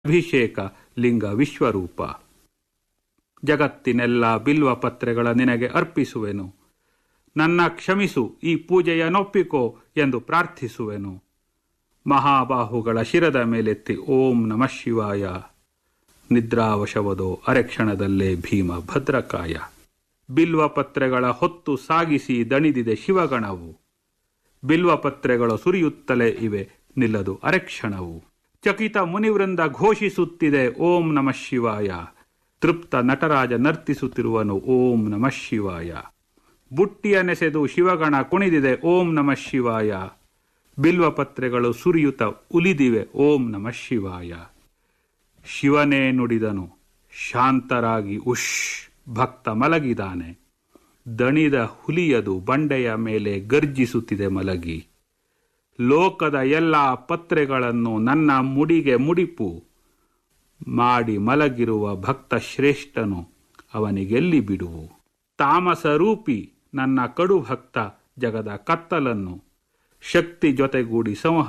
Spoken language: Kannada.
ಅಭಿಷೇಕ ಲಿಂಗ ವಿಶ್ವರೂಪ ಜಗತ್ತಿನೆಲ್ಲ ಬಿಲ್ವ ಪತ್ರೆಗಳ ನಿನಗೆ ಅರ್ಪಿಸುವೆನು ನನ್ನ ಕ್ಷಮಿಸು ಈ ಪೂಜೆಯ ನೊಪ್ಪಿಕೋ ಎಂದು ಪ್ರಾರ್ಥಿಸುವೆನು ಮಹಾಬಾಹುಗಳ ಶಿರದ ಮೇಲೆತ್ತಿ ಓಂ ನಮಃ ಶಿವಾಯ ನಿದ್ರಾವಶವದೋ ಅರೆಕ್ಷಣದಲ್ಲೇ ಭೀಮ ಭದ್ರಕಾಯ ಬಿಲ್ವ ಪತ್ರೆಗಳ ಹೊತ್ತು ಸಾಗಿಸಿ ದಣಿದಿದೆ ಶಿವಗಣವು ಬಿಲ್ವ ಪತ್ರೆಗಳು ಸುರಿಯುತ್ತಲೇ ಇವೆ ನಿಲ್ಲದು ಅರೆಕ್ಷಣವು ಚಕಿತ ಮುನಿವೃಂದ ಘೋಷಿಸುತ್ತಿದೆ ಓಂ ನಮಃ ಶಿವಾಯ ತೃಪ್ತ ನಟರಾಜ ನರ್ತಿಸುತ್ತಿರುವನು ಓಂ ನಮಃ ಶಿವಾಯ ಬುಟ್ಟಿಯ ನೆಸೆದು ಶಿವಗಣ ಕುಣಿದಿದೆ ಓಂ ನಮಃ ಶಿವಾಯ ಬಿಲ್ವ ಪತ್ರೆಗಳು ಸುರಿಯುತ್ತ ಉಲಿದಿವೆ ಓಂ ನಮಃ ಶಿವಾಯ ಶಿವನೇ ನುಡಿದನು ಶಾಂತರಾಗಿ ಉಷ್ ಭಕ್ತ ಮಲಗಿದಾನೆ ದಣಿದ ಹುಲಿಯದು ಬಂಡೆಯ ಮೇಲೆ ಗರ್ಜಿಸುತ್ತಿದೆ ಮಲಗಿ ಲೋಕದ ಎಲ್ಲ ಪತ್ರೆಗಳನ್ನು ನನ್ನ ಮುಡಿಗೆ ಮುಡಿಪು ಮಾಡಿ ಮಲಗಿರುವ ಭಕ್ತ ಶ್ರೇಷ್ಠನು ಅವನಿಗೆಲ್ಲಿ ಬಿಡುವು ತಾಮಸ ರೂಪಿ ನನ್ನ ಕಡು ಭಕ್ತ ಜಗದ ಕತ್ತಲನ್ನು ಶಕ್ತಿ ಜೊತೆಗೂಡಿ ಸಂಹ